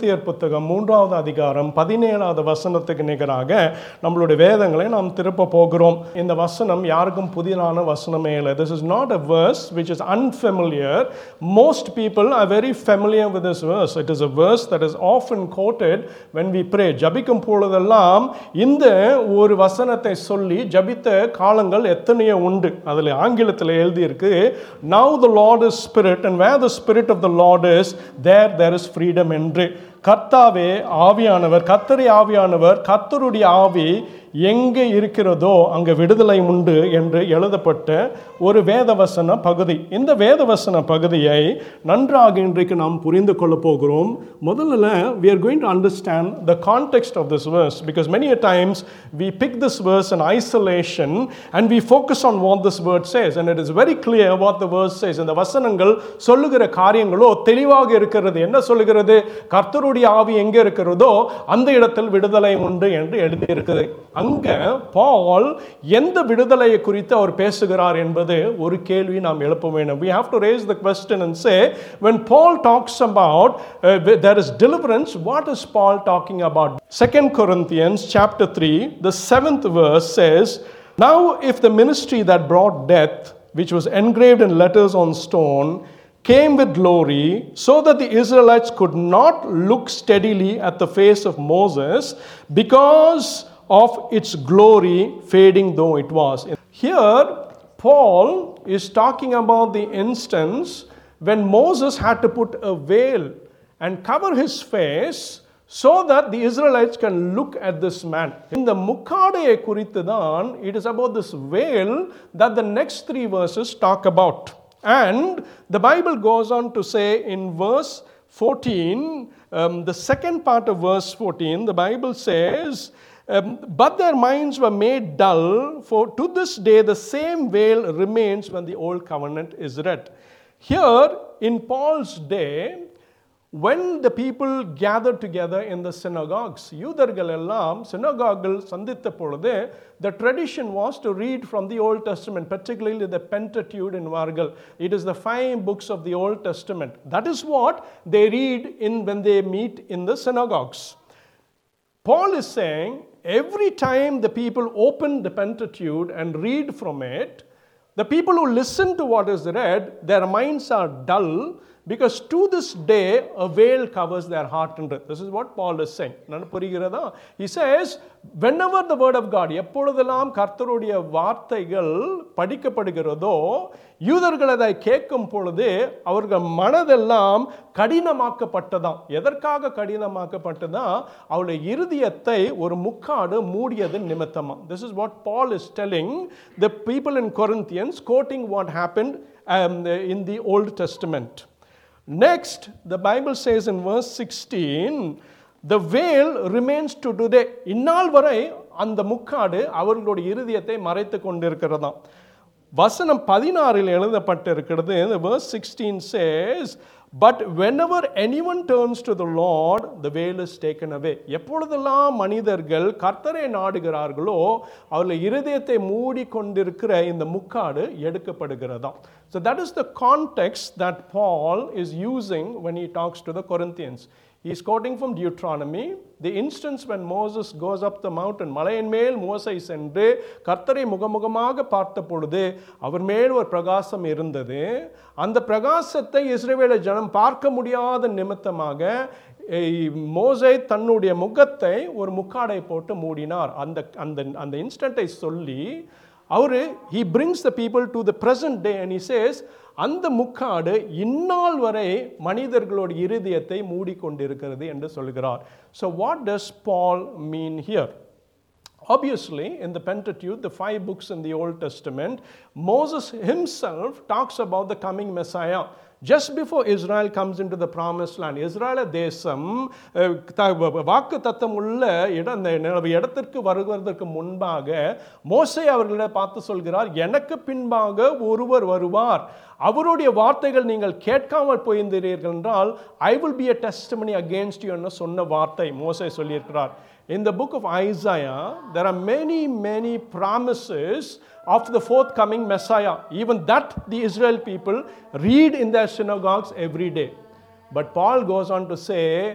கொரிந்தியர் புத்தகம் மூன்றாவது அதிகாரம் பதினேழாவது வசனத்துக்கு நிகராக நம்மளுடைய வேதங்களை நாம் திருப்ப போகிறோம் இந்த வசனம் யாருக்கும் புதிதான வசனமே இல்லை this is not a verse which is unfamiliar most people are very familiar with this verse it is a verse that is often quoted when we pray ஜபிக்கும் பொழுதெல்லாம் இந்த ஒரு வசனத்தை சொல்லி ஜபித்த காலங்கள் எத்தனையோ உண்டு அதில் ஆங்கிலத்தில் எழுதியிருக்கு now the lord is spirit and where the spirit of the lord is there there is freedom என்று கர்த்தாவே ஆவியானவர் கத்தரி ஆவியானவர் கத்தருடைய ஆவி எங்கே இருக்கிறதோ அங்கே விடுதலை உண்டு என்று எழுதப்பட்ட ஒரு வேதவசன பகுதி இந்த வேதவசன பகுதியை நன்றாக இன்றைக்கு நாம் புரிந்து கொள்ள போகிறோம் முதல்ல we are going to understand the context of this verse because many a times we pick this verse in isolation and we focus on what this word says and it is very clear what the verse says இந்த வசனங்கள் சொல்லுகிற காரியங்களோ தெளிவாக இருக்கிறது என்ன சொல்லுகிறது கர்த்தருடைய ஆவி எங்கே இருக்கிறதோ அந்த இடத்தில் விடுதலை உண்டு என்று எழுதியிருக்குது அங்க பால் எந்த விடுதலையை குறித்து அவர் பேசுகிறார் என்பது ஒரு கேள்வி நாம் எழுப்ப வேண்டும் we have to raise the question and say when paul talks about uh, there is deliverance what is paul talking about second corinthians chapter 3 the seventh verse says now if the ministry that brought death which was engraved in letters on stone came with glory so that the Israelites could not look steadily at the face of Moses because of its glory fading though it was. Here, Paul is talking about the instance when Moses had to put a veil and cover his face so that the Israelites can look at this man. இந்த முக்காடையை குறித்து தான் it is about this veil that the next three verses talk about. And the Bible goes on to say in verse 14, um, the second part of verse 14, the Bible says, um, But their minds were made dull, for to this day the same veil remains when the old covenant is read. Here, in Paul's day, when the people gathered together in the synagogues யூதர்கள் எல்லாம் synagogueகள் சந்தித்த பொழுது the tradition was to read from the old testament particularly the pentateuch என்பார்கள் it is the five books of the old testament that is what they read in when they meet in the synagogues paul is saying every time the people open the pentateuch and read from it the people who listen to what is read their minds are dull because to this day a veil covers their heart and this is what paul is saying நான் புரிகிறதா he says whenever the word of god எப்பொழுதெல்லாம் கர்த்தருடைய வார்த்தைகள் படிக்கப்படுகிறதோ யூதர்கள் அதை கேட்கும் பொழுது அவர்கள் மனதெல்லாம் கடினமாக்கப்பட்டதாம் எதற்காக கடினமாக்கப்பட்டதா அவருடைய இருதயத்தை ஒரு முக்காடு மூடியது நிமித்தமா this is what paul is telling the people in corinthians quoting what happened um, in the old testament Next, the Bible says in verse 16, the veil remains to today. இந்நாள் வரை அந்த முக்காடு அவர்களுடைய இருதயத்தை மறைத்து கொண்டிருக்கிறதாம் வசனம் பதினாறில் எழுதப்பட்டிருக்கிறது the verse 16 says but whenever anyone turns to the lord the veil is taken away எப்பொழுதெல்லாம் மனிதர்கள் கர்த்தரை நாடுகிறார்களோ அவர்கள் இருதயத்தை மூடி கொண்டிருக்கிற இந்த முக்காடு எடுக்கப்படுகிறதாம் so that is the context that paul is using when he talks to the corinthians he is quoting from Deuteronomy, the instance when Moses goes up the mountain, மலையின் மேல் மோசை சென்று கர்த்தரை முகமுகமாக பார்த்த பொழுது அவர் மேல் ஒரு பிரகாசம் இருந்தது அந்த பிரகாசத்தை இஸ்ரேவேல ஜனம் பார்க்க முடியாத நிமித்தமாக மோசை தன்னுடைய முகத்தை ஒரு முக்காடை போட்டு மூடினார் அந்த அந்த அந்த இன்ஸ்டன்ட்டை சொல்லி அவர் he brings the people to the present day and he says அந்த முக்காடு இந்நாள் வரை மனிதர்களோட இருதயத்தை மூடிக்கொண்டிருக்கிறது என்று சொல்கிறார் so what does Paul mean here Obviously, in the Pentateuch, the five books in the Old Testament, Moses himself talks about the coming Messiah. Just before Israel comes into the promised land, இஸ்ரேல தேசம் வாக்கு தத்தம் உள்ள இடம் இந்த இடத்திற்கு வருவதற்கு முன்பாக மோசை அவர்களிடம் பார்த்து சொல்கிறார் எனக்கு பின்பாக ஒருவர் வருவார் அவருடைய வார்த்தைகள் நீங்கள் கேட்காமல் போயிருந்தீர்கள் என்றால் I will be a testimony against you என்று சொன்ன வார்த்தை மோசை சொல்லியிருக்கிறார் In the book of Isaiah, there are many, many promises of the forthcoming Messiah. Even that the Israel people read in their synagogues every day. But Paul goes on to say,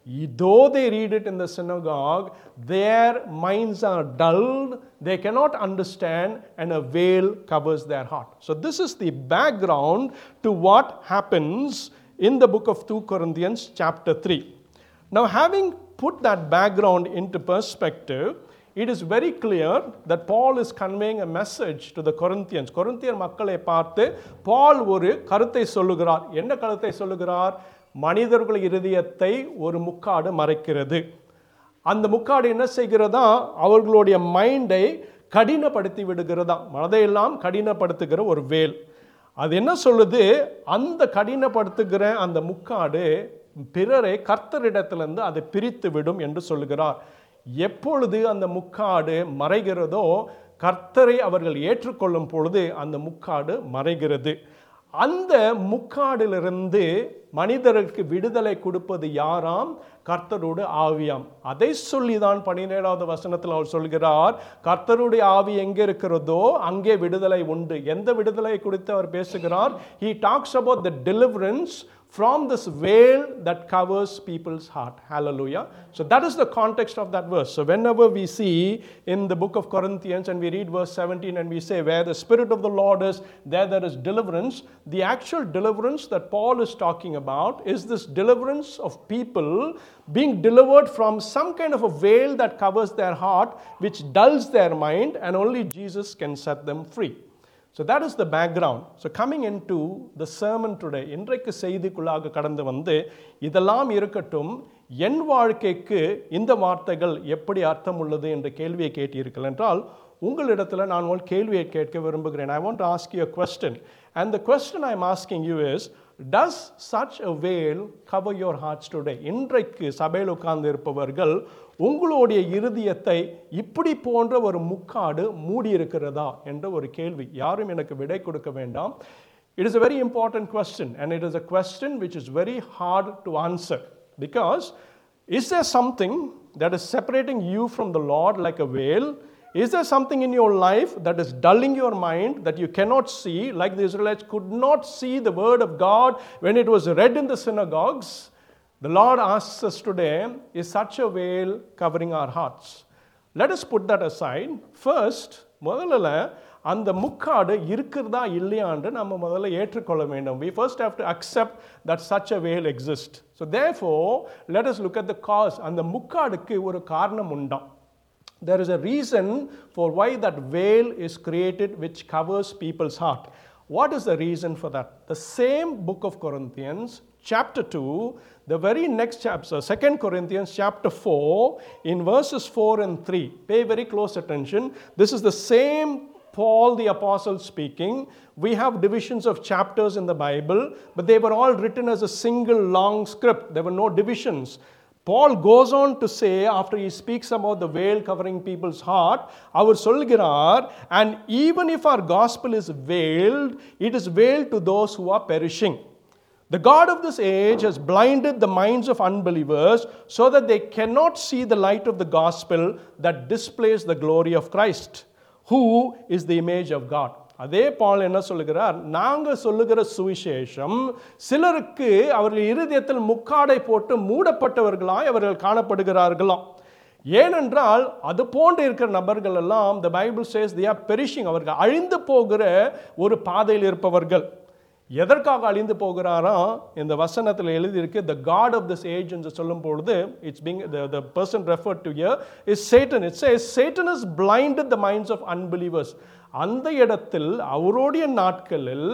though they read it in the synagogue, their minds are dulled, they cannot understand, and a veil covers their heart. So, this is the background to what happens in the book of 2 Corinthians, chapter 3. Now, having put that background into perspective, it is very clear that Paul is conveying a message to the Corinthians. கொரிந்தியர் மக்களை பார்த்து பால் ஒரு கருத்தை சொல்லுகிறார் என்ன கருத்தை சொல்லுகிறார் மனிதர்கள் இருதயத்தை ஒரு முக்காடு மறைக்கிறது அந்த முக்காடு என்ன செய்கிறதா அவர்களுடைய மைண்டை கடினப்படுத்தி விடுகிறதா மனதையெல்லாம் கடினப்படுத்துகிற ஒரு வேல் அது என்ன சொல்லுது அந்த கடினப்படுத்துகிற அந்த முக்காடு பிறரை கர்த்தரிடத்திலிருந்து அதை பிரித்து விடும் என்று சொல்லுகிறார் எப்பொழுது அந்த முக்காடு மறைகிறதோ கர்த்தரை அவர்கள் ஏற்றுக்கொள்ளும் பொழுது அந்த முக்காடு மறைகிறது அந்த முக்காடிலிருந்து மனிதருக்கு விடுதலை கொடுப்பது யாராம் கர்த்தரோடு ஆவியாம் அதை சொல்லி தான் பன்னிரேழாவது வசனத்தில் அவர் சொல்கிறார் கர்த்தருடைய ஆவி எங்கே இருக்கிறதோ அங்கே விடுதலை உண்டு எந்த விடுதலை குறித்து அவர் பேசுகிறார் he talks about the deliverance from this veil that covers people's heart. Hallelujah. So that is the context of that verse. So whenever we see in the book of Corinthians and we read verse 17 and we say, Where the Spirit of the Lord is, there there is deliverance. The actual deliverance that Paul is talking about is this deliverance of people being delivered from some kind of a veil that covers their heart, which dulls their mind, and only Jesus can set them free. So that is the background. So coming into the sermon today, இன்றைக்கு செய்திக்குள்ளாக கடந்து வந்து இதெல்லாம் இருக்கட்டும் என் வாழ்க்கைக்கு இந்த வார்த்தைகள் எப்படி அர்த்தம் உள்ளது என்ற கேள்வியை கேட்டீர்கள் என்றால் உங்களிடத்தில் நான் ஒரு கேள்வியை கேட்க விரும்புகிறேன் I want ask you question and the question I am asking you is does such a veil cover your hearts today இன்றைக்கு சபையில் உட்கார்ந்து இருப்பவர்கள் உங்களுடைய இருதயத்தை இப்படி போன்ற ஒரு முக்காடு மூடி இருக்கிறதா என்ற ஒரு கேள்வி யாரும் எனக்கு விடை கொடுக்க வேண்டாம் it is a very important question and it is a question which is very hard to answer because is there something that is separating you from the lord like a veil is there something in your life that is dulling your mind that you cannot see, like the Israelites could not see the word of God when it was read in the synagogues? The Lord asks us today, is such a veil covering our hearts? Let us put that aside. First, முதல்ல அந்த முக்காடு இருக்கிறதா இல்லையான்னு நம்ம முதல்ல ஏற்றுக்கொள்ள வேண்டும் we first have to accept that such a veil exists so therefore let us look at the cause அந்த முக்காடுக்கு ஒரு காரணம் உண்டாம் there is a reason for why that veil is created which covers people's heart. What is the reason for that? The same book of Corinthians, chapter 2, the very next chapter, 2 Corinthians chapter 4, in verses 4 and 3. Pay very close attention. This is the same Paul the Apostle speaking. We have divisions of chapters in the Bible, but they were all written as a single long script. There were no divisions. Paul goes on to say, after he speaks about the veil covering people's heart, அவர் சொல்கிறார், and even if our gospel is veiled, it is veiled to those who are perishing. The God of this age has blinded the minds of unbelievers so that they cannot see the light of the gospel that displays the glory of Christ, who is the image of God. அதே பால் என்ன சொல்லுகிறார் நாங்கள் சொல்லுகிற சுவிசேஷம் சிலருக்கு அவர்கள் இருதயத்தில் முக்காடை போட்டு மூடப்பட்டவர்களாய் அவர்கள் காணப்படுகிறார்களாம் ஏனென்றால் அது போன்று இருக்கிற நபர்கள் எல்லாம் the Bible says they are perishing அவர்கள் அழிந்து போகிற ஒரு பாதையில் இருப்பவர்கள் எதற்காக அழிந்து போகிறாரா இந்த வசனத்தில் எழுதியிருக்கு the god of this age என்று சொல்லும் பொழுது it's being the person refer to here is Satan it's a Satan is blind the minds of unbelievers அந்த இடத்தில் அவருடைய நாட்களில்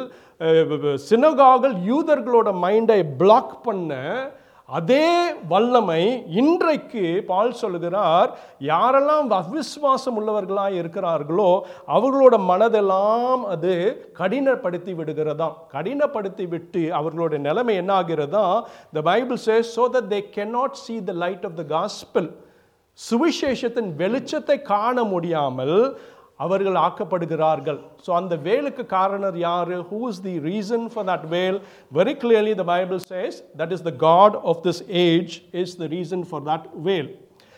சினகாகல் யூதர்களோட மைண்டை பிளாக் பண்ண அதே வல்லமை இன்றைக்கு பால் சொல்லுகிறார் யாரெல்லாம் அவிஸ்வாசம் உள்ளவர்களாக இருக்கிறார்களோ அவர்களோட மனதெல்லாம் அது கடினப்படுத்தி விடுகிறதாம் கடினப்படுத்தி விட்டு அவர்களோட நிலைமை என்ன ஆகிறதா the Bible says so that they cannot see the light of the gospel சுவிசேஷத்தின் வெளிச்சத்தை காண முடியாமல் அவர்கள் ஆக்கப்படுகிறார்கள் ஸோ அந்த வேலுக்கு காரணர் யாரு who is the reason for that veil very clearly the Bible says that is the god of this age is the reason for that veil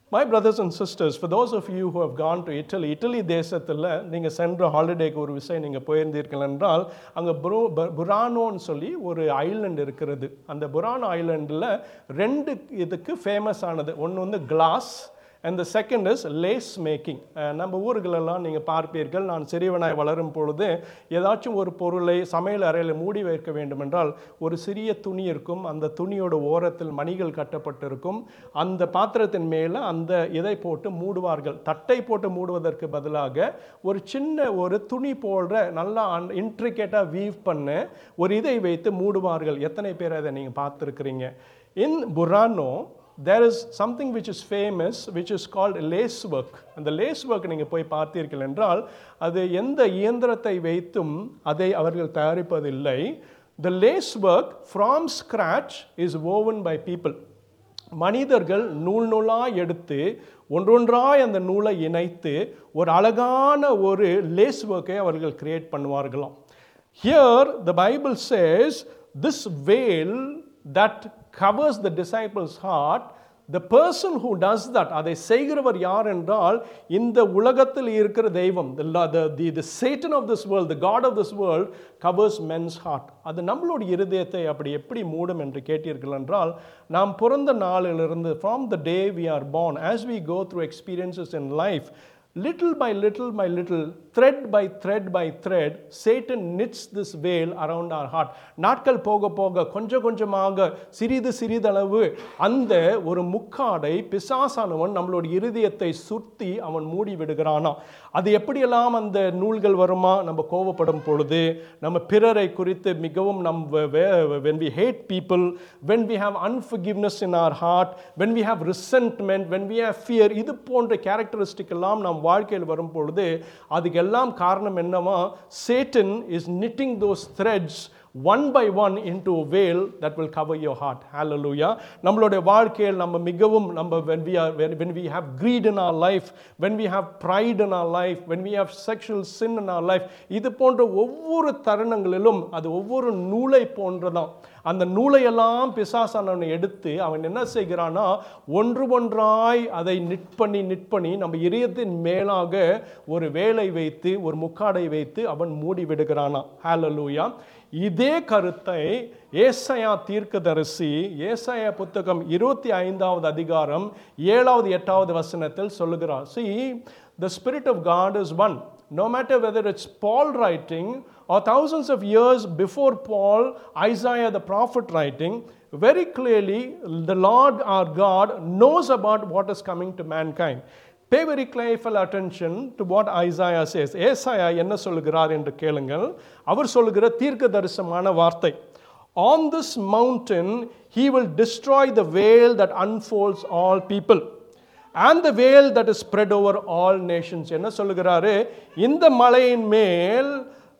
my brothers and sisters for those of you who have gone to Italy Italy தேசத்தில் நீங்கள் சென்ற ஹாலிடேக்கு ஒரு விஷயம் நீங்கள் போயிருந்தீர்கள் என்றால் அங்கே pro ப- புரானோன்னு சொல்லி ஒரு ஐலண்ட் இருக்கிறது அந்த புரானோ ஐலண்டில் ரெண்டு இதுக்கு ஃபேமஸ் ஆனது ஒன்று வந்து glass and the second is lace making நம்ம ஊர்களெல்லாம் நீங்கள் பார்ப்பீர்கள் நான் சிறியவனாய் வளரும் பொழுது ஏதாச்சும் ஒரு பொருளை சமையல் அறையில் மூடி வைக்க வேண்டுமென்றால் ஒரு சிறிய துணி இருக்கும் அந்த துணியோட ஓரத்தில் மணிகள் கட்டப்பட்டிருக்கும் அந்த பாத்திரத்தின் மேலே அந்த இதை போட்டு மூடுவார்கள் தட்டை போட்டு மூடுவதற்கு பதிலாக ஒரு சின்ன ஒரு துணி போன்ற நல்லா இன்ட்ரிகேட்டாக வீவ் பண்ண ஒரு இதை வைத்து மூடுவார்கள் எத்தனை பேர் அதை நீங்கள் பார்த்துருக்கிறீங்க in Burano there is something which is famous which is called lace work அந்த லேஸ் ஒர்க் நீங்கள் போய் பார்த்தீர்கள் என்றால் அது எந்த இயந்திரத்தை வைத்தும் அதை அவர்கள் தயாரிப்பதில்லை the lace work from scratch is woven by people மனிதர்கள் நூல் நூலாக எடுத்து ஒன்றொன்றாய் அந்த நூலை இணைத்து ஒரு அழகான ஒரு லேஸ் ஒர்க்கை அவர்கள் கிரியேட் பண்ணுவார்களாம் here the Bible says this veil that covers the disciples heart the person who does that அதை செய்கிறவர் யார் என்றால் இந்த உலகத்தில் இருக்கிற தெய்வம் the, the, the, the satan of this world the god of this world covers men's heart அது நம்மளுடைய இருதயத்தை அப்படி எப்படி மூடும் என்று கேட்டீர்கள் என்றால் நாம் பிறந்த நாளிலிருந்து from the day we are born as we go through experiences in life little by little by little thread by thread by thread satan knits this veil around our heart நாட்கள் போக போக கொஞ்சம் கொஞ்சமாக சிறிது சிறிதளவு அந்த ஒரு முக்காடை பிசாசானவன் நம்மளுடைய இருதயத்தை சுத்தி அவன் மூடி விடுகிறானா அது எப்படியெல்லாம் அந்த நூல்கள் வருமா நம்ம கோவப்படும் பொழுது நம்ம பிறரை குறித்து மிகவும் நம் வெ- வெ- when we hate people when we have unforgiveness in our heart when we have resentment when we have fear இது போன்ற கேரக்டரிஸ்டிக் எல்லாம் நம் வாழ்க்கையில் வரும் பொழுது அதுக்கெல்லாம் காரணம் என்னவா Satan is knitting those threads one by one into veil that will cover your heart hallelujah நம்மளுடைய வாழ்க்கையில் நம்ம மிகவும் நம்ம when we are when, when we have greed in our life when we have pride in our life when we have sexual sin in our life இது போன்ற ஒவ்வொரு தருணங்களிலும் அது ஒவ்வொரு நூலை போன்றதான் அந்த நூலையெல்லாம் பிசாசானவனை எடுத்து அவன் என்ன செய்கிறானா ஒன்று ஒன்றாய் அதை நிட் பண்ணி நிட் பண்ணி நம்ம இதயத்தின் மேலாக ஒரு வேலை வைத்து ஒரு முக்காடை வைத்து அவன் மூடி விடுகிறானா ஹalleluya இதே கருத்தை ஏசாயா தீர்க்கதரிசி ஏசாயா புத்தகம் இருபத்தி ஐந்தாவது அதிகாரம் ஏழாவது எட்டாவது வசனத்தில் சொல்லுகிறார் see the spirit of god is one no matter whether it's paul writing or thousands of years before paul isaiah the prophet writing very clearly the lord our god knows about what is coming to mankind Pay very careful attention to what Isaiah says. ஏசாயா என்ன சொல்லுகிறார் என்று கேளுங்கள் அவர் சொல்லுகிற தீர்க்க தரிசனமான வார்த்தை On this mountain he will destroy the veil that unfolds all people and the veil that is spread over all nations என்ன சொல்லுகிறாரு இந்த மலையின் மேல்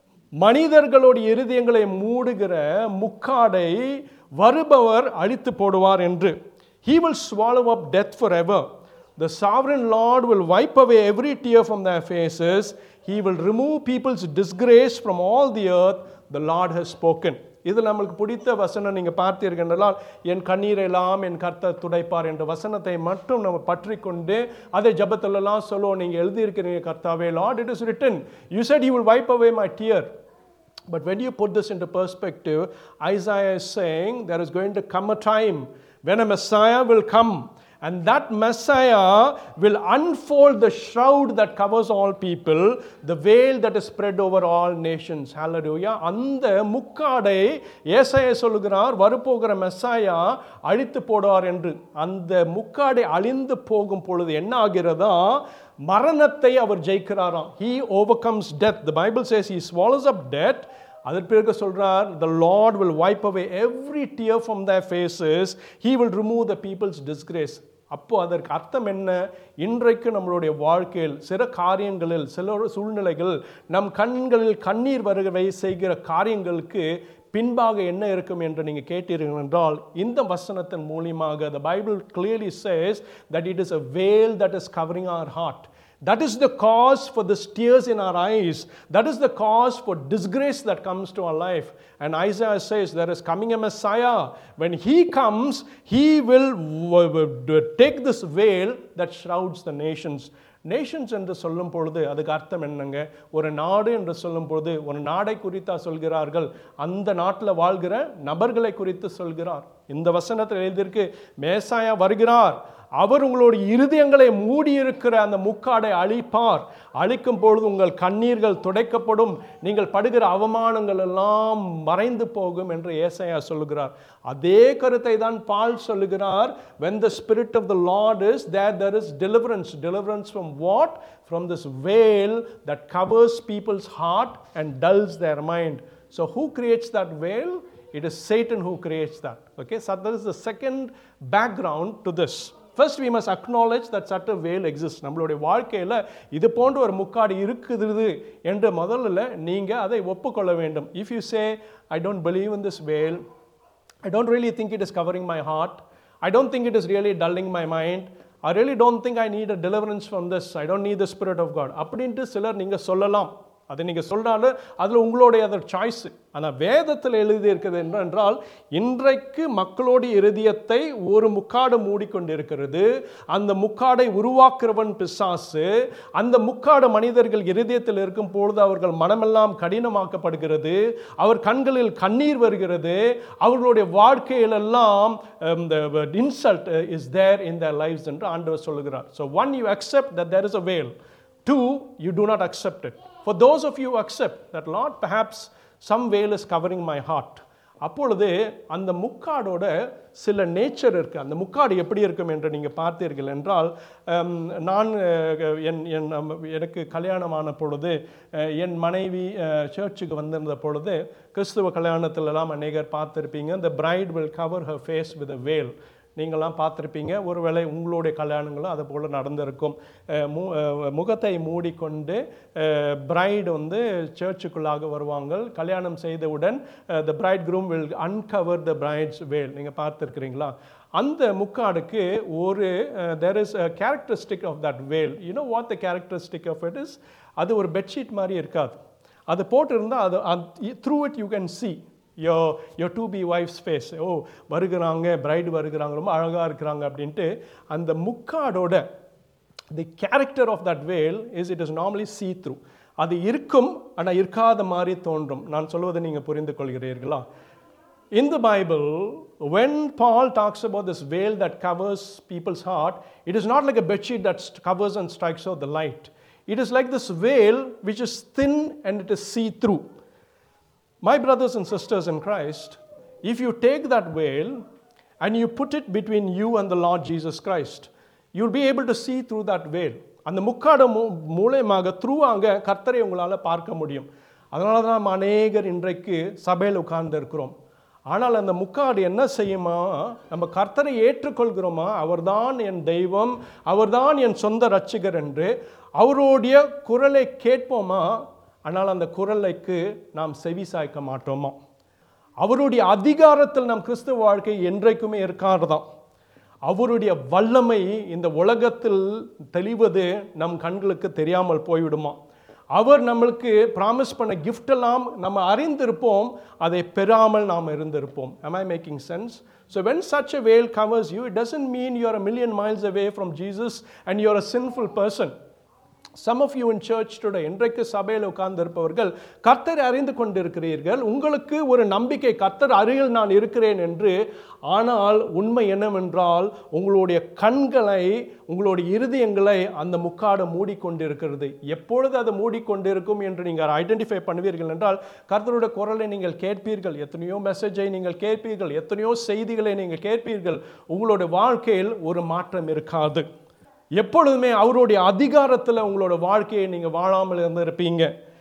மனிதர்களுடைய இருதயங்களை மூடுகிற முக்காடை வருபவர் அழித்து போடுவார் என்று he will swallow up death forever the sovereign Lord will wipe away every tear from their faces. He will remove people's disgrace from all the earth. The Lord has spoken. இது நம்மளுக்கு பிடித்த வசனம் நீங்க பார்த்தீர்கள் என்றால் என் கண்ணீரை எல்லாம் என் கர்த்தர் துடைப்பார் என்ற வசனத்தை மட்டும் நம்ம பற்றி கொண்டு அதை ஜபத்திலெல்லாம் சொல்லுவோம் நீங்க எழுதியிருக்கிறீங்க கர்த்தாவே Lord it is written you said he will wipe away my tear but when you put this into perspective, Isaiah is saying there is going to come a time when a Messiah will come. And that Messiah will unfold the shroud that covers all people, the veil that is spread over all nations. Hallelujah. அந்த முக்காடை ஏசாயா சொல்லுகிறார் வரப்போகிற Messiah அழித்து போடுவார் என்று அந்த முக்காடை அழிந்து போகும் பொழுது என்ன ஆகிறதா மரணத்தை அவர் ஜெயிக்கிறாராம் he overcomes death the bible says he swallows up death அதற்கு பிறகு சொல்றார் the lord will wipe away every tear from their faces he will remove the people's disgrace அப்போ அதற்கு அர்த்தம் என்ன இன்றைக்கு நம்மளுடைய வாழ்க்கையில் சில காரியங்களில் சில சூழ்நிலைகள் நம் கண்களில் கண்ணீர் வருகவை செய்கிற காரியங்களுக்கு பின்பாக என்ன இருக்கும் என்று நீங்கள் கேட்டீர்கள் என்றால் இந்த வசனத்தின் மூலியமாக the bible clearly says that it is a veil that is covering our heart That is the cause for the tears in our eyes. That is the cause for disgrace that comes to our life. And Isaiah says there is coming a Messiah. When he comes, he will w- w- take this veil that shrouds the nations. Nations என்று சொல்லும் பொழுது அதுக்கு அர்த்தம் என்னங்க ஒரு நாடு என்று சொல்லும் பொழுது ஒரு நாடை குறித்தா சொல்கிறார்கள் அந்த நாட்டில் வாழ்கிற நபர்களை குறித்து சொல்கிறார் இந்த வசனத்தில் எழுதியிருக்கு மேசாயா வருகிறார் அவர் உங்களுடைய இருதயங்களை மூடி இருக்கிற அந்த முக்காடை அழிப்பார் அழிக்கும் பொழுது உங்கள் கண்ணீர்கள் துடைக்கப்படும் நீங்கள் படுகிற அவமானங்கள் எல்லாம் மறைந்து போகும் என்று ஏசாயா சொல்லுகிறார் அதே கருத்தை தான் பால் சொல்லுகிறார் when the spirit of the lord is there there is deliverance deliverance from what from this veil that covers people's heart and dulls their mind so who creates that veil it is satan who creates that okay so that is the second background to this first we must acknowledge that such a veil exists நம்மளுடைய வாழ்க்கையில் இது போன்ற ஒரு முக்காடு இருக்குது என்று முதல்ல நீங்கள் அதை ஒப்புக்கொள்ள வேண்டும் if you say I don't believe in this veil I don't really think it is covering my heart. I don't think it is really dulling my mind. I really don't think I need a deliverance from this. I don't need the Spirit of God. அப்படின்ட்டு சிலர் நீங்கள் சொல்லலாம் அதை நீங்கள் சொன்னாலும் அதில் உங்களுடைய other choice ஆனால் வேதத்தில் எழுதி இருக்கிறது என்னென்றால் இன்றைக்கு மக்களுடைய இருதயத்தை ஒரு முக்காடு மூடிக்கொண்டிருக்கிறது அந்த முக்காடை உருவாக்குறவன் பிசாசு அந்த முக்காடு மனிதர்கள் இருதயத்தில் இருக்கும் பொழுது அவர்கள் மனமெல்லாம் கடினமாக்கப்படுகிறது அவர் கண்களில் கண்ணீர் வருகிறது அவர்களுடைய வாழ்க்கையிலெல்லாம் இந்த insult is there in the lives என்று ஆண்டவர் சொல்லுகிறார் so one you accept that there is a veil Two, you do not accept it. For those of you who accept that, Lord, perhaps some veil is covering my heart. அப்பொழுது அந்த முக்காடோட சில nature இருக்குது அந்த முக்காடு எப்படி இருக்கும் என்று நீங்கள் பார்த்தீர்கள் என்றால் ஹம், நான் அஹ், என் என் அம், எனக்கு கல்யாணமான பொழுது அஹ், என் மனைவி சர்ச்சுக்கு வந்திருந்த பொழுது கிறிஸ்துவ கல்யாணத்திலலாம் அநேகர் பார்த்துருப்பீங்க the bride will cover her face with a veil நீங்களாம் பார்த்துருப்பீங்க ஒருவேளை உங்களுடைய கல்யாணங்களும் அது போல் நடந்திருக்கும் அஹ் மு அஹ் முகத்தை மூடிக்கொண்டு பிரைடு வந்து சர்ச்சுக்குள்ளாக வருவாங்க கல்யாணம் செய்தவுடன் the bridegroom will uncover the bride's veil நீங்கள் பார்த்துருக்கிறீங்களா அந்த முக்காடுக்கு ஒரு there is characteristic of that veil you know what the characteristic of it is அது ஒரு பெட்ஷீட் மாதிரி இருக்காது அது போட்டிருந்தால் அது through it you can see your your to be wife's face oh வருகிறாங்க பிரைடு வருகிறாங்க ரொம்ப அழகாக இருக்கிறாங்க அப்படின்ட்டு அந்த முக்காடோட the character of that veil is it is normally see through அது இருக்கும் ஆனால் இருக்காத மாதிரி தோன்றும் நான் சொல்வதை நீங்கள் புரிந்து கொள்கிறீர்களா In the Bible, when Paul talks about this veil that covers people's heart, it is not like a bedsheet that st- covers and strikes out the light. It is like this veil which is thin and it is see through. My brothers and sisters in Christ, if you take that veil and you put it between you and the Lord Jesus Christ, you'll be able to see through that veil. அந்த முக்காட மூ மூலயமாக த்ரூவாங்க கர்த்தரை உங்களால் பார்க்க முடியும் அதனால தான் நம்ம அநேகர் இன்றைக்கு சபையில் உட்கார்ந்து இருக்கிறோம் ஆனால் அந்த முக்காடு என்ன செய்யுமா நம்ம கர்த்தரை ஏற்றுக்கொள்கிறோமா அவர்தான் என் தெய்வம் அவர்தான் என் சொந்த ரட்சிகர் என்று அவருடைய குரலை கேட்போமா ஆனால் அந்த குரலைக்கு நாம் செவி சாய்க்க மாட்டோமா அவருடைய அதிகாரத்தில் நம் கிறிஸ்துவ வாழ்க்கை என்றைக்குமே இருக்காதுதான் அவருடைய வல்லமை இந்த உலகத்தில் தெளிவது நம் கண்களுக்கு தெரியாமல் போய்விடுமா அவர் நம்மளுக்கு ப்ராமிஸ் பண்ண gift எல்லாம் நம்ம அறிந்திருப்போம் அதை பெறாமல் நாம் இருந்திருப்போம் am i making sense so when such a veil covers you it doesn't mean you are a million miles away from jesus and you are a sinful person some of you in church today இன்றைக்கு சபையில் உட்கார்ந்திருப்பவர்கள் கர்த்தரை அறிந்து கொண்டிருக்கிறீர்கள் உங்களுக்கு ஒரு நம்பிக்கை கர்த்தர் அருகில் நான் இருக்கிறேன் என்று ஆனால் உண்மை என்னவென்றால் உங்களுடைய கண்களை உங்களுடைய இருதயங்களை அந்த முக்காடு மூடிக்கொண்டிருக்கிறது எப்பொழுது அது மூடிக்கொண்டிருக்கும் என்று நீங்கள் ஐடென்டிஃபை பண்ணுவீர்கள் என்றால் கர்த்தருடைய குரலை நீங்கள் கேட்பீர்கள் எத்தனையோ மெசேஜை நீங்கள் கேட்பீர்கள் எத்தனையோ செய்திகளை நீங்கள் கேட்பீர்கள் உங்களுடைய வாழ்க்கையில் ஒரு மாற்றம் இருக்காது எப்பொழுதுமே அவருடைய அதிகாரத்தில் உங்களோட வாழ்க்கையை நீங்கள் வாழாமல் இருந்திருப்பீங்க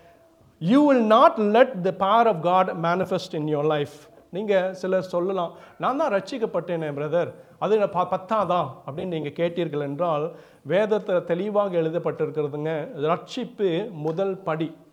you will not let the power of God manifest in your life நீங்கள் சிலர் சொல்லலாம் நான் தான் ரட்சிக்கப்பட்டேனே பிரதர் அது நான் ப பத்தாதா அப்படின்னு நீங்கள் கேட்டீர்கள் என்றால் வேதத்தில் தெளிவாக எழுதப்பட்டிருக்கிறதுங்க ரட்சிப்பு முதல் படி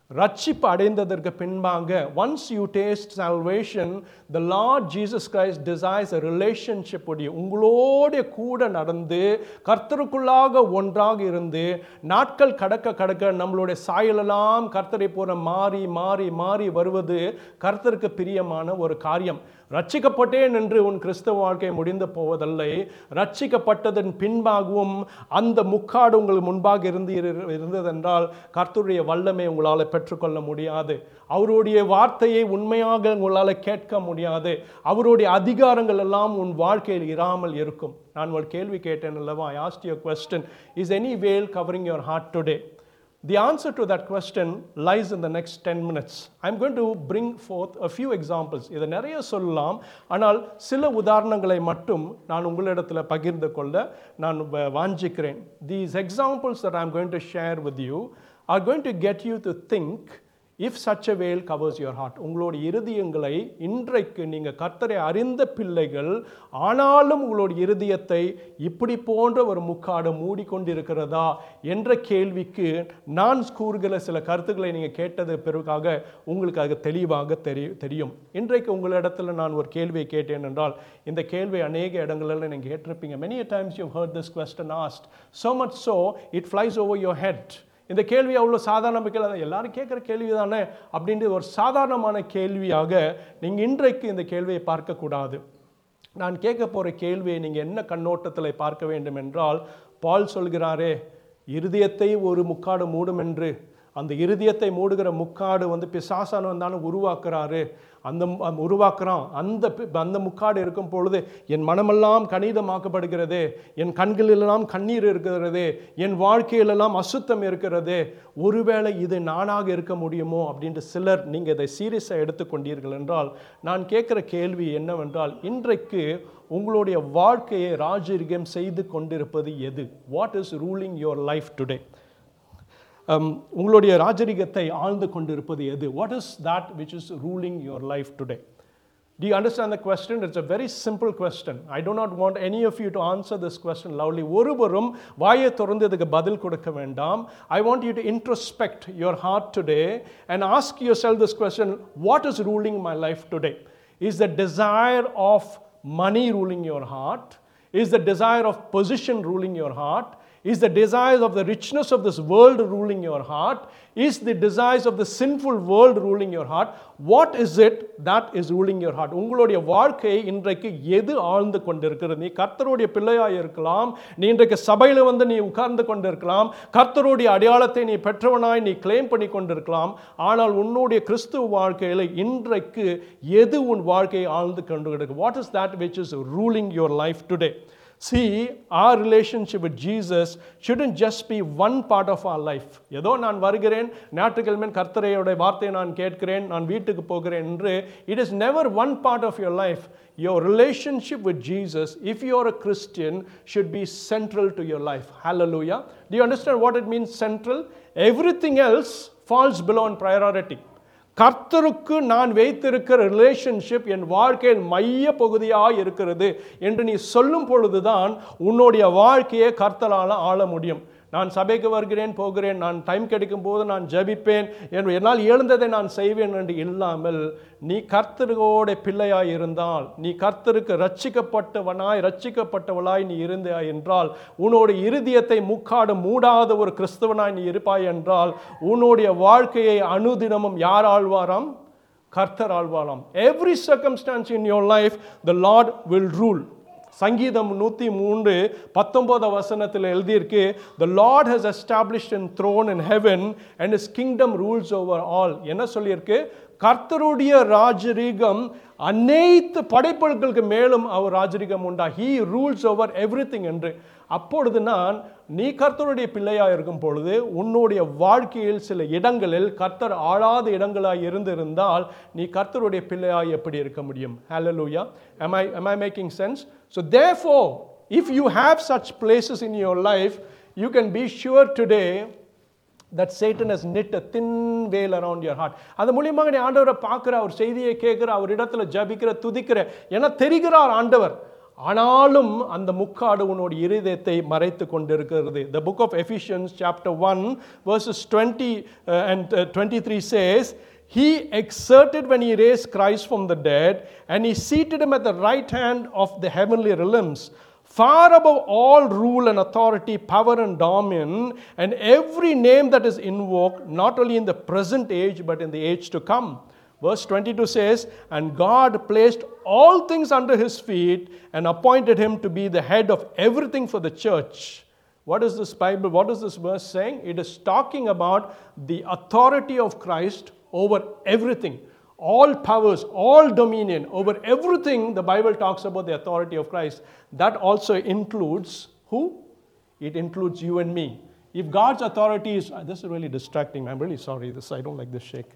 ரட்சிப்பு அடைந்ததற்கு பின்பாக once you taste salvation the lord jesus christ desires a relationship with you உங்களோட கூட நடந்து கர்த்தருக்குள்ளாக ஒன்றாக இருந்து நாட்கள் கடக்க கடக்க நம்மளுடைய சாயலெல்லாம் கர்த்தரை போல மாறி மாறி மாறி வருவது கர்த்தருக்கு பிரியமான ஒரு காரியம் ரட்சிக்கப்பட்டேன் என்று உன் கிறிஸ்தவ வாழ்க்கை முடிந்து போவதில்லை ரட்சிக்கப்பட்டதன் பின்பாகவும் அந்த முக்காடு உங்களுக்கு முன்பாக இருந்து இரு- இருந்ததென்றால் கர்த்தருடைய வல்லமை உங்களால் பெற்றுக்கொள்ள முடியாது அவருடைய வார்த்தையை உண்மையாக உங்களால் கேட்க முடியாது அவருடைய அதிகாரங்கள் எல்லாம் உன் வாழ்க்கையில் இராமல் இருக்கும் நான் ஒரு கேள்வி கேட்டேன் அல்லவா I asked your question is any veil covering your heart today The answer to that question lies in the next 10 minutes. I'm going to bring forth a few examples. இதை நிறைய சொல்லலாம் ஆனால் சில உதாரணங்களை மட்டும் நான் உங்களிடத்தில் பகிர்ந்து கொள்ள நான் வ- வாஞ்சிக்கிறேன் These examples that I'm going to share with you are going to get you to think if such a veil covers your heart உங்களுடைய இருதயங்களை இன்றைக்கு நீங்கள் கர்த்தரை அறிந்த பிள்ளைகள் ஆனாலும் உங்களுடைய இருதயத்தை இப்படி போன்ற ஒரு முக்காடு மூடிக்கொண்டிருக்கிறதா என்ற கேள்விக்கு நான் கூறுகிற சில கருத்துக்களை நீங்கள் கேட்டது பிறகாக உங்களுக்கு அது தெளிவாக தெரி தெரியும் இன்றைக்கு உங்களிடத்துல நான் ஒரு கேள்வியை கேட்டேன் என்றால் இந்த கேள்வி அநேக இடங்களில் நீங்கள் கேட்டிருப்பீங்க many a times you've heard this question asked so much so it flies over your head இந்த கேள்வி அவ்வளோ சாதாரண கேள்வி எல்லாரும் கேட்குற கேள்வி தானே அப்படின்ட்டு ஒரு சாதாரணமான கேள்வியாக நீங்கள் இன்றைக்கு இந்த கேள்வியை பார்க்கக்கூடாது நான் கேட்க போகிற கேள்வியை நீங்கள் என்ன கண்ணோட்டத்தில் பார்க்க வேண்டும் என்றால் பால் சொல்கிறாரே இருதயத்தை ஒரு முக்காடு மூடும் என்று அந்த இருதயத்தை மூடுகிற முக்காடு வந்து பிசாசான வந்தாலும் உருவாக்குறாரு அந்த மு- அம் உருவாக்குறான் அந்த பி- அந்த முக்காடு இருக்கும் பொழுது என் மனமெல்லாம் கணிதமாக்கப்படுகிறது என் கண்களெல்லாம் கண்ணீர் இருக்கிறது என் வாழ்க்கையிலெல்லாம் அசுத்தம் இருக்கிறது ஒருவேளை இது நானாக இருக்க முடியுமோ அப்படின்ட்டு சிலர் நீங்கள் இதை சீரியஸாக எடுத்துக்கொண்டீர்கள் என்றால் நான் கேட்குற கேள்வி என்னவென்றால் இன்றைக்கு உங்களுடைய வாழ்க்கையை ராஜரிகம் செய்து கொண்டிருப்பது எது what is ruling your life today um, உங்களுடைய ராஜரிகத்தை ஆழ்ந்து கொண்டிருப்பது எது what is that which is ruling your life today Do you understand the question? It's a very simple question. I do not want any of you to answer this question loudly. ஒருவரும் வாயை திறந்து இதுக்கு பதில் கொடுக்க வேண்டாம். I want you to introspect your heart today and ask yourself this question, what is ruling my life today? Is the desire of money ruling your heart? Is the desire of position ruling your heart? Is the desires of the richness of this world ruling your heart? Is the desires of the sinful world ruling your heart? What is it that is ruling your heart? உங்களுடைய வாழ்க்கை இன்றைக்கு எது ஆழ்ந்து கொண்டிருக்கிறது நீ கர்த்தருடைய பிள்ளையாய் இருக்கலாம் நீ இன்றைக்கு சபையில் வந்து நீ உட்கார்ந்து கொண்டிருக்கலாம் கர்த்தருடைய அடையாளத்தை நீ பெற்றவனாய் நீ கிளைம் பண்ணி கொண்டிருக்கலாம் ஆனால் உன்னுடைய கிறிஸ்துவ வாழ்க்கையில் இன்றைக்கு எது உன் வாழ்க்கையை ஆழ்ந்து கொண்டு இருக்கு what is that which is ruling your life today See, our relationship with Jesus shouldn't just be one part of our life. ஏதோ நான் வருகிறேன் ஞாயிற்றுக்கிழமை கர்த்தரையோட வார்த்தையை நான் கேட்கிறேன் நான் வீட்டுக்கு போகிறேன் என்று it is never one part of your life. Your relationship with Jesus, if you are a Christian, should be central to your life. Hallelujah. Do you understand what it means central? Everything else falls below in priority. கர்த்தருக்கு நான் வைத்திருக்கிற relationship என் வாழ்க்கையின் மைய பகுதியாக இருக்கிறது என்று நீ சொல்லும் பொழுதுதான் உன்னுடைய வாழ்க்கையை கர்த்தரால் ஆள முடியும் நான் சபைக்கு வருகிறேன் போகிறேன் நான் டைம் கிடைக்கும் போது நான் ஜெபிப்பேன் என்று என்னால் எழுந்ததை நான் செய்வேன் என்று இல்லாமல் நீ கர்த்தரோட பிள்ளையாய் இருந்தால் நீ கர்த்தருக்கு ரட்சிக்கப்பட்டவனாய் ரட்சிக்கப்பட்டவளாய் நீ இருந்தாய் என்றால் உன்னோட இருதயத்தை முக்காடு மூடாத ஒரு கிறிஸ்தவனாய் நீ இருப்பாய் என்றால் உன்னுடைய வாழ்க்கையை அனுதினமும் யார் ஆழ்வாராம் கர்த்தர் ஆழ்வாராம் every circumstance in your life the Lord will rule சங்கீதம் நூற்றி மூன்று பத்தொன்பதாம் வசனத்தில் எழுதியிருக்கு the Lord has established in throne in heaven and is kingdom rules over all என்ன சொல்லியிருக்கு கர்த்தருடைய ராஜரீகம் அனைத்து படைப்புகளுக்கு மேலும் அவர் ராஜரீகம் உண்டா ஹீ ரூல்ஸ் ஓவர் எவ்ரி என்று அப்பொழுது நான் நீ கர்த்தருடைய பிள்ளையாக இருக்கும் பொழுது உன்னுடைய வாழ்க்கையில் சில இடங்களில் கர்த்தர் ஆளாத இடங்களாக இருந்திருந்தால் நீ கர்த்தருடைய பிள்ளையாக எப்படி இருக்க முடியும் ஹalleluya am i am i making sense so therefore if you have such places in your life you can be sure today that Satan has knit a thin veil around your heart அது மூலியமாக நீ ஆண்டவரை பார்க்குற அவர் செய்தியை கேட்குற அவர் இடத்துல ஜபிக்கிற துதிக்கிற என தெரிகிறார் ஆண்டவர் ஆனாலும் அந்த முக்காடு உன்னோட இருதயத்தை மறைத்து கொண்டிருக்கிறது the book of ephesians chapter 1 verses 20 uh, and uh, 23 says he exerted when he raised christ from the dead and he seated him at the right hand of the heavenly realms far above all rule and authority, power and dominion, and every name that is invoked, not only in the present age, but in the age to come. Verse 22 says, And God placed all things under his feet and appointed him to be the head of everything for the church. What is this Bible? What is this verse saying? It is talking about the authority of Christ over everything all powers, all dominion over everything, the Bible talks about the authority of Christ. That also includes who? It includes you and me. If God's authority is, this is really distracting. I'm really sorry. This I don't like this shake.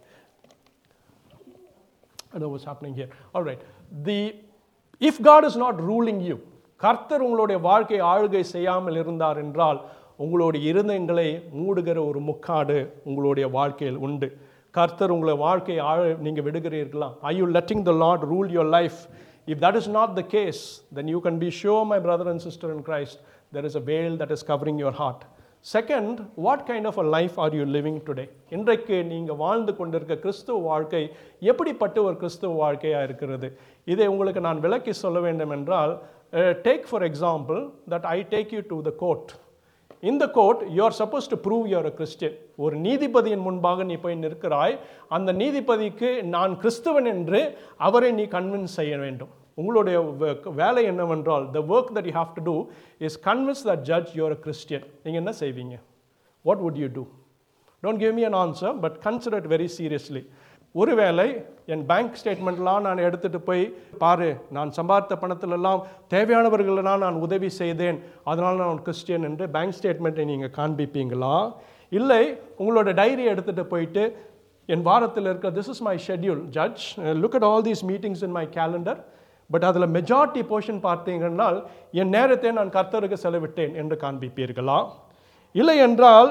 I know what's happening here. All right. The if God is not ruling you, கர்த்தர் உங்களுடைய வாழ்க்கை ஆளுகை செய்யாமல் இருந்தார் என்றால் உங்களுடைய இருதயங்களை மூடுகிற ஒரு முக்காடு உங்களுடைய வாழ்க்கையில் உண்டு கர்த்தர் உங்களை வாழ்க்கை ஆழ நீங்கள் விடுகிறீர்களா I you letting the Lord rule your life if that is not the case then you can be show my brother and sister in Christ there is a veil that is covering your heart second what kind of a life are you living today இன்றைக்கு நீங்கள் வாழ்ந்து கொண்டிருக்க கிறிஸ்துவ வாழ்க்கை எப்படிப்பட்ட ஒரு கிறிஸ்துவ வாழ்க்கையாக இருக்கிறது இதை உங்களுக்கு நான் விளக்கி சொல்ல வேண்டும் என்றால் take for example that I take you to the court இந்த court you are suppose to prove your a Christian ஒரு நீதிபதியின் முன்பாக நீ போய் நிற்கிறாய் அந்த நீதிபதிக்கு நான் கிறிஸ்துவன் என்று அவரை நீ கன்வின்ஸ் செய்ய வேண்டும் உங்களுடைய வேலை என்னவென்றால் the work that you have to do is convince that judge your a Christian நீங்கள் என்ன செய்வீங்க what would you do don't give me an answer but consider it very seriously ஒருவேளை என் பேங்க் ஸ்டேட்மெண்ட்லாம் நான் எடுத்துகிட்டு போய் பாரு நான் சம்பாதித்த பணத்திலெல்லாம் தேவையானவர்களெல்லாம் நான் உதவி செய்தேன் அதனால் நான் கிறிஸ்டியன் என்று பேங்க் ஸ்டேட்மெண்ட்டை நீங்கள் காண்பிப்பீங்களா இல்லை உங்களோட டைரி எடுத்துகிட்டு போயிட்டு என் வாரத்தில் இருக்க this is my schedule judge look at all these meetings in my calendar but அதில் மெஜாரிட்டி போர்ஷன் பார்த்தீங்கன்னா என் நேரத்தை நான் கர்த்தருக்கு செலவிட்டேன் என்று காண்பிப்பீர்களா இல்லை என்றால்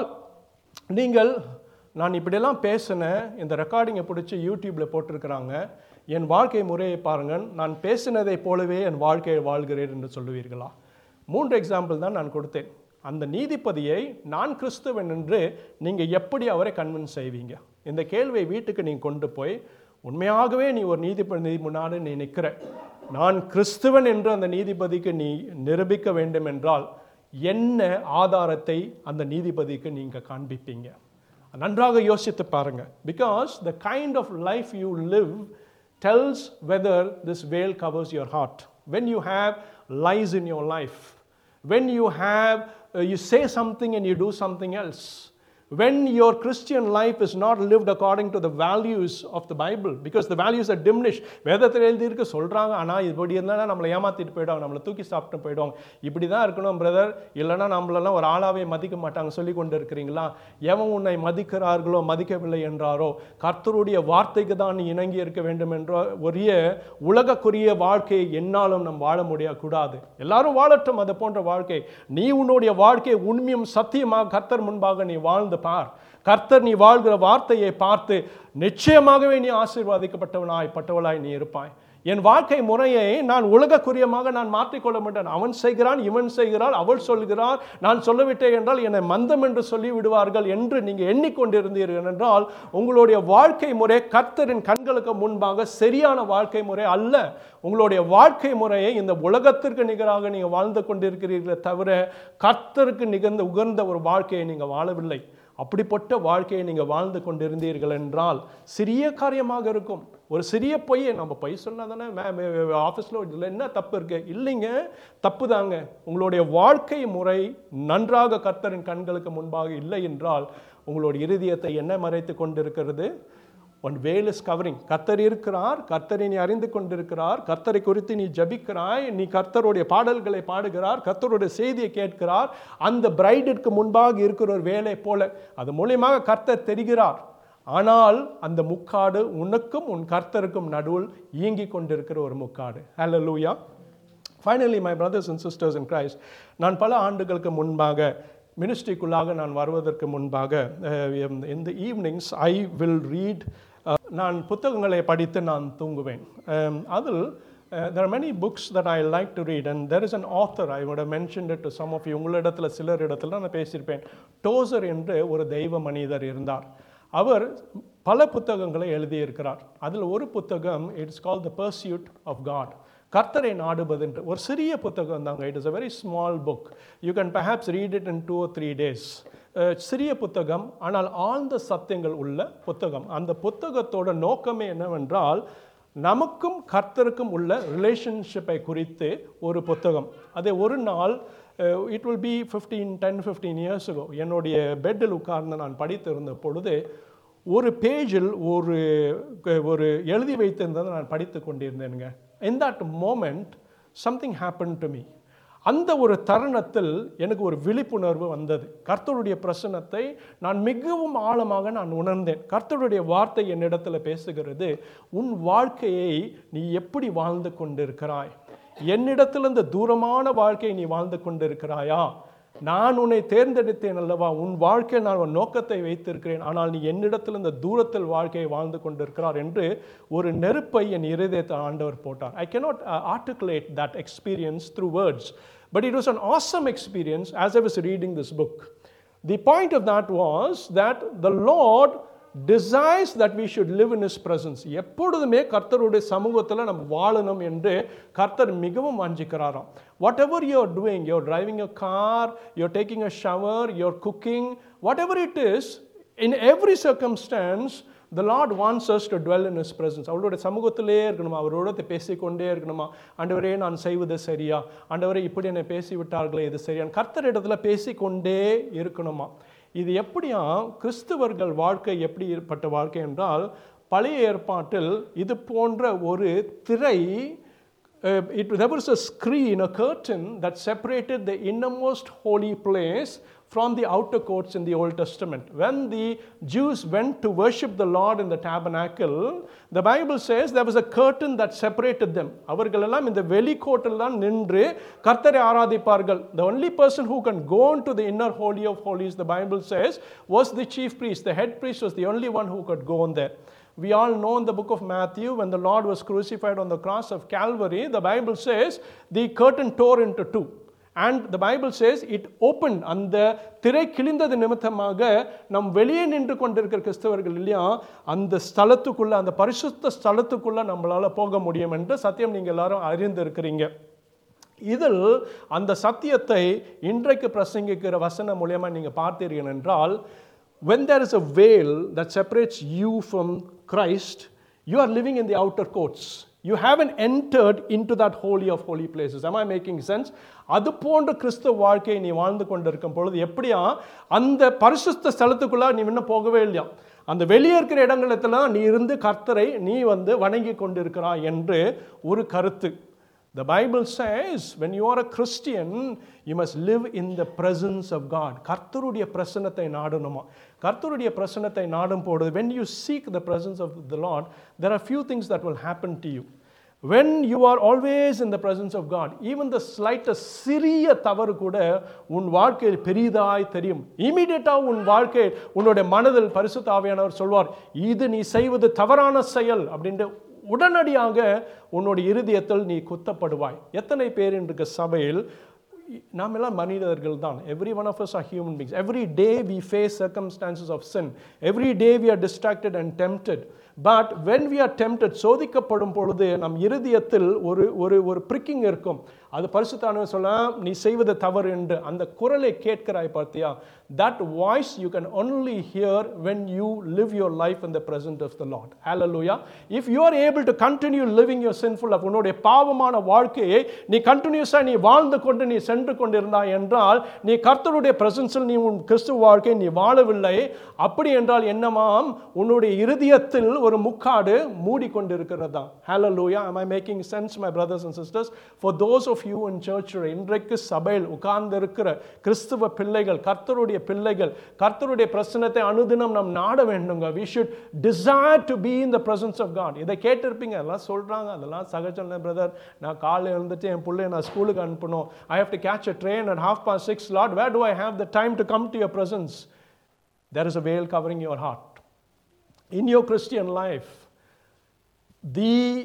நீங்கள் நான் இப்படியெல்லாம் பேசினேன் இந்த ரெக்கார்டிங்கை பிடிச்சி யூடியூப்பில் போட்டிருக்கிறாங்க என் வாழ்க்கை முறையை பாருங்கள் நான் பேசினதை போலவே என் வாழ்க்கையை வாழ்கிறேன் என்று சொல்லுவீர்களா மூன்று எக்ஸாம்பிள் தான் நான் கொடுத்தேன் அந்த நீதிபதியை நான் கிறிஸ்துவன் என்று நீங்கள் எப்படி அவரை கன்வின்ஸ் செய்வீங்க இந்த கேள்வியை வீட்டுக்கு நீ கொண்டு போய் உண்மையாகவே நீ ஒரு நீதிபதி முன்னாடி நீ நிற்கிற நான் கிறிஸ்துவன் என்று அந்த நீதிபதிக்கு நீ நிரூபிக்க வேண்டும் என்றால் என்ன ஆதாரத்தை அந்த நீதிபதிக்கு நீங்கள் காண்பிப்பீங்க நன்றாக யோசித்து பாருங்க because the kind of life you live tells whether this veil covers your heart when you have lies in your life when you have uh, you say something and you do something else when your christian life is not lived according to the values of the bible because the values are diminished வேதத்தில் எழுதியிருக்கு சொல்கிறாங்க ஆனால் இப்படி இருந்தால் நம்மளை ஏமாற்றிட்டு போயிடுவாங்க நம்மளை தூக்கி சாப்பிட்டு போயிடுவாங்க இப்படி தான் இருக்கணும் பிரதர் இல்லைன்னா நம்மளெல்லாம் ஒரு ஆளாவே மதிக்க மாட்டாங்க சொல்லி கொண்டு இருக்கிறீங்களா எவன் உன்னை மதிக்கிறார்களோ மதிக்கவில்லை என்றாரோ கர்த்தருடைய வார்த்தைக்கு தான் நீ இணங்கி இருக்க வேண்டும் என்ற ஒரே உலகக்குரிய வாழ்க்கையை என்னாலும் நம் வாழ முடியக்கூடாது எல்லாரும் வாழட்டும் அது போன்ற வாழ்க்கை நீ உன்னுடைய வாழ்க்கையை உண்மையும் சத்தியமாக கர்த்தர் முன்பாக நீ வாழ்ந்து பார் கர்த்தர் நீ வாழ்கிற வார்த்தையை பார்த்து நிச்சயமாகவே நீ ஆசீர்வாதிக்கப்பட்டவனாய் பட்டவளாய் நீ இருப்பாய் என் வாழ்க்கை முறையை நான் உலகக்குரியமாக நான் மாற்றிக்கொள்ள மாட்டேன் அவன் செய்கிறான் இவன் செய்கிறாள் அவள் சொல்கிறார் நான் சொல்லவிட்டேன் என்றால் என்னை மந்தம் என்று சொல்லி விடுவார்கள் என்று நீங்கள் எண்ணிக்கொண்டிருந்தீர்கள் என்றால் உங்களுடைய வாழ்க்கை முறை கர்த்தரின் கண்களுக்கு முன்பாக சரியான வாழ்க்கை முறை அல்ல உங்களுடைய வாழ்க்கை முறையை இந்த உலகத்திற்கு நிகராக நீங்கள் வாழ்ந்து கொண்டிருக்கிறீர்களே தவிர கர்த்தருக்கு நிகழ்ந்த உகர்ந்த ஒரு வாழ்க்கையை நீங்கள் வாழவில்லை அப்படிப்பட்ட வாழ்க்கையை நீங்கள் வாழ்ந்து கொண்டிருந்தீர்கள் என்றால் சிறிய காரியமாக இருக்கும் ஒரு சிறிய பொய்யை நம்ம பொய் சொன்னால் தானே ஆஃபீஸில் இதில் என்ன தப்பு இருக்கு இல்லைங்க தப்பு தாங்க உங்களுடைய வாழ்க்கை முறை நன்றாக கர்த்தரின் கண்களுக்கு முன்பாக இல்லை என்றால் உங்களுடைய இருதயத்தை என்ன மறைத்து கொண்டிருக்கிறது ஒன் வேல் இஸ் கவரிங் கர்த்தர் இருக்கிறார் கர்த்தரை நீ அறிந்து கொண்டிருக்கிறார் கர்த்தரை குறித்து நீ ஜபிக்கிறாய் நீ கர்த்தருடைய பாடல்களை பாடுகிறார் கர்த்தருடைய செய்தியை கேட்கிறார் அந்த பிரைடிற்கு முன்பாக இருக்கிற ஒரு வேலை போல அது மூலியமாக கர்த்தர் தெரிகிறார் ஆனால் அந்த முக்காடு உனக்கும் உன் கர்த்தருக்கும் நடுவில் இயங்கி கொண்டிருக்கிற ஒரு முக்காடு hallelujah finally my brothers and sisters in Christ நான் பல ஆண்டுகளுக்கு முன்பாக மினிஸ்ட்ரிக்குள்ளாக நான் வருவதற்கு முன்பாக இந்த ஈவினிங்ஸ் ஐ வில் ரீட் நான் புத்தகங்களை படித்து நான் தூங்குவேன் அதில் Uh, there are many books that I like to read, and there is an author, I would have mentioned it to some of you, உங்களிடத்துல சிலர் இடத்துல நான் பேசியிருப்பேன் டோசர் என்று ஒரு தெய்வ மனிதர் இருந்தார் அவர் பல புத்தகங்களை எழுதியிருக்கிறார் அதில் ஒரு புத்தகம் it's call the pursuit of God கர்த்தரை நாடுவது என்று ஒரு சிறிய புத்தகம் தாங்க it is a very small book you can perhaps read it in two or three days சிறிய புத்தகம் ஆனால் ஆழ்ந்த சத்தியங்கள் உள்ள புத்தகம் அந்த புத்தகத்தோட நோக்கமே என்னவென்றால் நமக்கும் கர்த்தருக்கும் உள்ள ரிலேஷன்ஷிப்பை குறித்து ஒரு புத்தகம் அதை ஒரு நாள் it will be fifteen ten fifteen years ago என்னுடைய பெட்டில் உட்கார்ந்து நான் படித்திருந்த பொழுது ஒரு பேஜில் ஒரு ஒரு எழுதி வைத்திருந்ததை நான் படித்து கொண்டிருந்தேனுங்க in that moment something happened to me அந்த ஒரு தருணத்தில் எனக்கு ஒரு விழிப்புணர்வு வந்தது கர்த்தருடைய பிரசனத்தை நான் மிகவும் ஆழமாக நான் உணர்ந்தேன் கர்த்தருடைய வார்த்தை என்னிடத்தில் பேசுகிறது உன் வாழ்க்கையை நீ எப்படி வாழ்ந்து கொண்டிருக்கிறாய் என்னிடத்தில் இந்த தூரமான வாழ்க்கையை நீ வாழ்ந்து கொண்டிருக்கிறாயா நான் உன்னை தேர்ந்தெடுத்தேன் அல்லவா உன் வாழ்க்கையில் நான் ஒரு நோக்கத்தை வைத்திருக்கிறேன் ஆனால் நீ என்னிடத்தில் இந்த தூரத்தில் வாழ்க்கையை வாழ்ந்து கொண்டிருக்கிறார் என்று ஒரு நெருப்பை என் இருதயத்தை ஆண்டவர் போட்டார் ஐ cannot uh, articulate that experience through words but it was an awesome experience as I was reading this book the point of that was that the Lord desires that we should live in his presence எப்பொழுதுமே கர்த்தருடைய சமூகத்தில் நம்ம வாழணும் என்று கர்த்தர் மிகவும் வாஞ்சிக்கிறாராம் whatever you are doing you're driving a car you're taking a shower you're cooking whatever it is in every circumstance the Lord wants us to dwell in is presence அவருடைய சமூகத்திலே இருக்கணுமா அவரோட பேசிக்கொண்டே இருக்கணுமா ஆண்டவரே நான் செய்வது சரியா ஆண்டவரே இப்படி என்னை பேசி விட்டார்களே இது சரியா கர்த்தர் இடத்துல பேசிக்கொண்டே இருக்கணுமா இது எப்படியா கிறிஸ்துவர்கள் வாழ்க்கை எப்படி ஏற்பட்ட வாழ்க்கை என்றால் பழைய ஏற்பாட்டில் இது போன்ற ஒரு திரை uh, it, there was a screen, a curtain that separated the innermost holy place from the outer courts in the Old Testament. When the Jews went to worship the Lord in the tabernacle, the Bible says there was a curtain that separated them. அவர்கள் எல்லாம் இந்த வெளிக்கோட்டில் தான் நின்று கர்த்தரை ஆராதிப்பார்கள். The only person who can go into the inner holy of holies, the Bible says, was the chief priest. The head priest was the only one who could go in there. We all know in the book of Matthew, when the Lord was crucified on the cross of Calvary, the Bible says the curtain tore into two. And the Bible says it opened. அந்த திரை கிழிந்தது நிமித்தமாக நம் வெளியே நின்று கொண்டிருக்கிற கிறிஸ்தவர்கள் இல்லையா அந்த ஸ்தலத்துக்குள்ள அந்த பரிசுத்த ஸ்தலத்துக்குள்ள நம்மளால போக முடியும் என்று சத்தியம் நீங்க எல்லாரும் அறிந்திருக்கிறீங்க இதில் அந்த சத்தியத்தை இன்றைக்கு பிரசங்கிக்கிற வசனம் மூலியமா நீங்க பார்த்தீர்கள் என்றால் when there is a veil that separates you from Christ, you are living in the outer courts. You haven't entered into that holy of holy places. Am I making sense? அது போன்ற கிறிஸ்தவ வாழ்க்கையை நீ வாழ்ந்து கொண்டிருக்கும் பொழுது எப்படியா அந்த பரிசுத்த ஸ்தலத்துக்குள்ள நீ இன்னும் போகவே இல்லையா அந்த வெளியே இருக்கிற இடங்களத்துல நீ இருந்து கர்த்தரை நீ வந்து வணங்கி கொண்டிருக்கிறாய் என்று ஒரு கருத்து The Bible says when you are a Christian, you must live in the presence of God. கர்த்தருடைய பிரசன்னத்தை நாடணுமா கர்த்தருடைய பிரசன்னத்தை நாடும் பொழுது when you seek the presence of the Lord, there are few things that will happen to you. When you are always in the presence of God, even the slightest சிறிய தவறு கூட உன் வாழ்க்கையில் பெரிதாய் தெரியும் இமீடியட்டாக உன் வாழ்க்கை உன்னுடைய மனதில் பரிசுத்த ஆவியானவர் சொல்வார் இது நீ செய்வது தவறான செயல் அப்படின்ட்டு உடனடியாக உன்னுடைய இருதயத்தில் நீ குத்தப்படுவாய் எத்தனை பேர் இன்றைக்கு சபையில் நாம் எல்லாம் மனிதர்கள் தான் every one of us are human beings every day we face circumstances of sin every day we are distracted and tempted but when we are tempted சோதிக்கப்படும் பொழுது நம் இருதயத்தில் ஒரு ஒரு ஒரு பிரிக்கிங் இருக்கும் அது பரிசுத்தானவர் சொல்ல நீ செய்வது தவறு என்று அந்த குரலை கேட்கிறாய் பார்த்தியா that voice you can only hear when you live your life in the presence of the Lord hallelujah if you are able to continue living your sinful of உன்னுடைய பாவமான வாழ்க்கையை நீ கண்டினியூஸாக நீ வாழ்ந்து கொண்டு நீ சென்று கொண்டிருந்தாய் என்றால் நீ கர்த்தருடைய பிரசன்ஸில் நீ உன் கிறிஸ்துவ வாழ்க்கை நீ வாழவில்லை அப்படி என்றால் என்னமாம் உன்னுடைய இருதயத்தில் ஒரு முக்காடு மூடிக்கொண்டிருக்கிறது தான் ஹalleluya am i making sense my brothers and sisters for those of you in church இன்றைக்கு சபையில் உட்கார்ந்து இருக்கிற கிறிஸ்துவ பிள்ளைகள் கர்த்தருடைய பிள்ளைகள் கர்த்தருடைய பிரசனத்தை அனுதினம் நாம் நாட வேண்டுங்க we should desire to be in the presence of God இதை கேட்டிருப்பீங்க எல்லாம் சொல்றாங்க அதெல்லாம் சகஜம் பிரதர் நான் காலையில் இருந்துட்டு என் பிள்ளைய நான் ஸ்கூலுக்கு அனுப்பணும் I have to catch a train at half past six Lord where do I have the time to come to your presence there is a veil covering your heart in your Christian life, the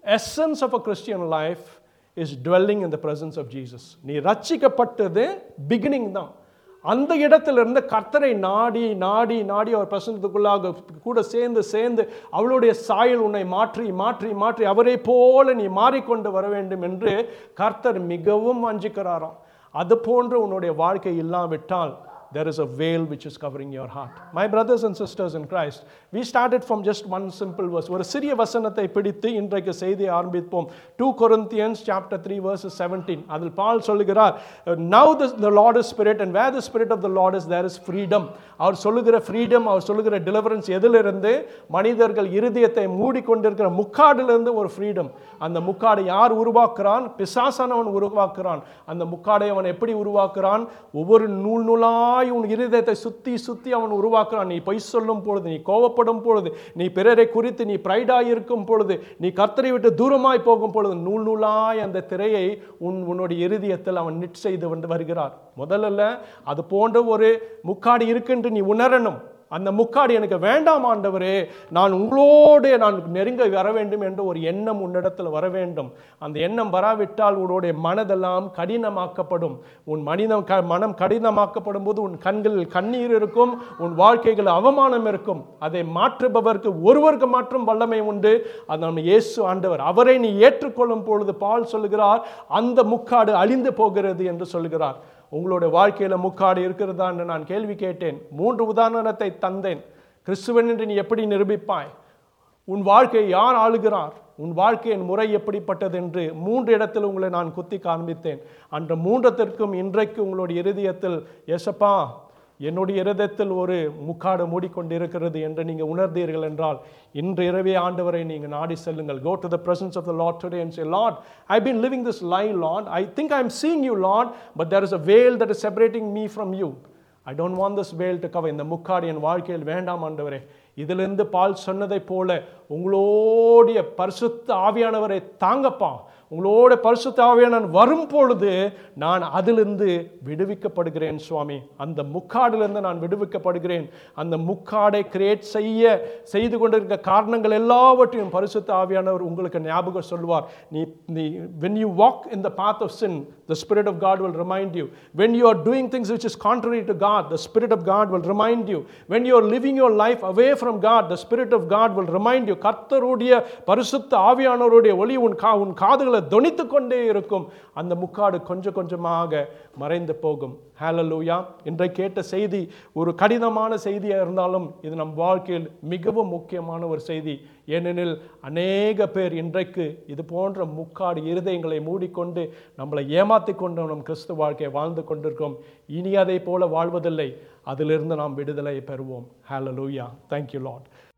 essence of a Christian life is dwelling in the presence of Jesus. நீ ரட்சிக்கப்பட்டது beginning தான் அந்த இடத்திலிருந்து கர்த்தரை நாடி நாடி நாடி அவர் பிரசனத்துக்குள்ளாக கூட சேர்ந்து சேர்ந்து அவளுடைய சாயல் உன்னை மாற்றி மாற்றி மாற்றி அவரை போல நீ மாறிக்கொண்டு வர வேண்டும் என்று கர்த்தர் மிகவும் வஞ்சிக்கிறாராம் அது போன்று உன்னுடைய வாழ்க்கை இல்லாவிட்டால் there is a veil which is covering your heart. My brothers and sisters in Christ, we started from just one simple verse. ஒரு சிறிய வசனத்தை பிடித்து இன்றைக்கு செய்தி ஆரம்பிப்போம் two Corinthians chapter three verses 17 அதில் பால் சொல்லுகிறார் now the, the Lord is spirit and where the spirit of the Lord is there is freedom அவர் சொல்லுகிற freedom அவர் சொல்லுகிற deliverance எதிலிருந்து மனிதர்கள் இருதயத்தை மூடிக்கொண்டிருக்கிற முக்காடிலிருந்து ஒரு freedom அந்த முக்காடை யார் உருவாக்குறான் பிசாசானவன் உருவாக்குறான் அந்த முக்காடை அவன் எப்படி உருவாக்குறான் ஒவ்வொரு நூல் நூலாய் உன் இருதயத்தை சுத்தி சுத்தி அவன் உருவாக்குறான் நீ பொய் சொல்லும் பொழுது நீ கோவப்படும் பொழுது நீ பிறரை குறித்து நீ பிரைடாய் இருக்கும் பொழுது நீ கர்த்தரை விட்டு தூரமாய் போகும் பொழுது நூல் நூலாய் அந்த திரையை உன் உன்னுடைய இருதயத்தில் அவன் நிட் செய்து வந்து வருகிறார் முதல்ல அது போன்ற ஒரு முக்காடு இருக்குன்று நீ உணரணும் அந்த முக்காடு எனக்கு வேண்டாம் ஆண்டவரே நான் உங்களோடு நான் நெருங்க வர வேண்டும் என்ற ஒரு எண்ணம் உன்னிடத்தில் வர வேண்டும் அந்த எண்ணம் வராவிட்டால் உன்னுடைய மனதெல்லாம் கடினமாக்கப்படும் உன் மனிதம் க மனம் கடினமாக்கப்படும் போது உன் கண்களில் கண்ணீர் இருக்கும் உன் வாழ்க்கைகள் அவமானம் இருக்கும் அதை மாற்றுபவருக்கு ஒருவருக்கு மாற்றும் வல்லமை உண்டு அது நம்ம இயேசு ஆண்டவர் அவரை நீ ஏற்றுக்கொள்ளும் பொழுது பால் சொல்லுகிறார் அந்த முக்காடு அழிந்து போகிறது என்று சொல்லுகிறார் உங்களுடைய வாழ்க்கையில முக்காடு இருக்கிறதா என்று நான் கேள்வி கேட்டேன் மூன்று உதாரணத்தை தந்தேன் கிறிஸ்துவன் என்று நீ எப்படி நிரூபிப்பாய் உன் வாழ்க்கையை யார் ஆளுகிறார் உன் வாழ்க்கையின் முறை எப்படிப்பட்டது என்று மூன்று இடத்தில் உங்களை நான் குத்தி காண்பித்தேன் அன்று மூன்றத்திற்கும் இன்றைக்கு உங்களுடைய இருதயத்தில் எசப்பா என்னுடைய இருதயத்தில் ஒரு முக்காடு மூடிக்கொண்டிருக்கிறது என்று நீங்கள் உணர்ந்தீர்கள் என்றால் இன்று இரவே ஆண்டவரை நீங்கள் நாடி செல்லுங்கள் go to the presence of the Lord today and say Lord I've been living this lie Lord I think I'm seeing you Lord but there is a veil that is separating me from you I don't want this veil to cover இந்த முக்காடு என் வாழ்க்கையில் வேண்டாம் ஆண்டவரே இதிலிருந்து பால் சொன்னதை போல உங்களோடைய பரிசுத்த ஆவியானவரை தாங்கப்பா உங்களோட பரிசுத்த ஆவியானவன் வரும் பொழுது நான் அதிலிருந்து விடுவிக்கப்படுகிறேன் சுவாமி அந்த முக்காடிலிருந்து நான் விடுவிக்கப்படுகிறேன் அந்த முக்காடை கிரியேட் செய்ய செய்து கொண்டிருக்க காரணங்கள் எல்லாவற்றையும் பரிசுத்த ஆவியானவர் உங்களுக்கு ஞாபகம் சொல்வார் நீ நீ when you walk in the path of sin the spirit of god will remind you when you are doing things which is contrary to god the spirit of god will remind you when you are living your life away from god the spirit of god will remind you கர்த்தருடைய பரிசுத்த ஆவியானவருடைய ஒளி உன் கா உன் காதுகளை தொனித்து கொண்டே இருக்கும் அந்த முக்காடு கொஞ்சம் கொஞ்சமாக மறைந்து போகும் ஹalleluya இன்றை கேட்ட செய்தி ஒரு கடினமான செய்தியாக இருந்தாலும் இது நம் வாழ்க்கையில் மிகவும் முக்கியமான ஒரு செய்தி ஏனெனில் அநேக பேர் இன்றைக்கு இது போன்ற முக்காடு இருதயங்களை மூடிக்கொண்டு நம்மளை ஏமாத்தி கொண்டு நம் கிறிஸ்து வாழ்க்கையை வாழ்ந்து கொண்டிருக்கோம் இனி அதை போல வாழ்வதில்லை அதிலிருந்து நாம் விடுதலை பெறுவோம் ஹalleluya thank you lord